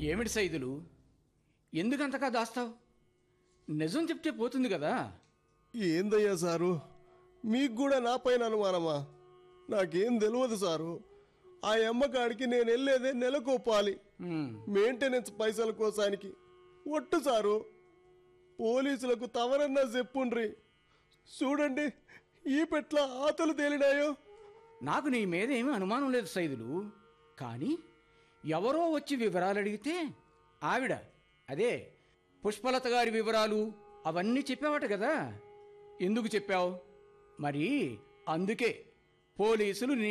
ఏమిటి సైదులు ఎందుకంతగా దాస్తావు నిజం చెప్తే పోతుంది కదా ఏందయ్యా సారు మీకు కూడా నా పైన అనుమానమా నాకేం తెలియదు సారు ఆ అమ్మకాడికి నేను వెళ్ళేదే నెలకోపాలి ఉమ్, మెయింటెనెన్స్ పైసల కోసానికి ఒట్టు సారు పోలీసులకు తవరన్నా చెప్పుండ్రి చూడండి ఈ పెట్ల ఆతలు తేలినాయో నాకు నీ మీద ఏమీ అనుమానం లేదు సైదులు కానీ ఎవరో వచ్చి వివరాలు అడిగితే ఆవిడ అదే పుష్పలత గారి వివరాలు అవన్నీ చెప్పావట కదా ఎందుకు చెప్పావు మరి అందుకే పోలీసులు నీ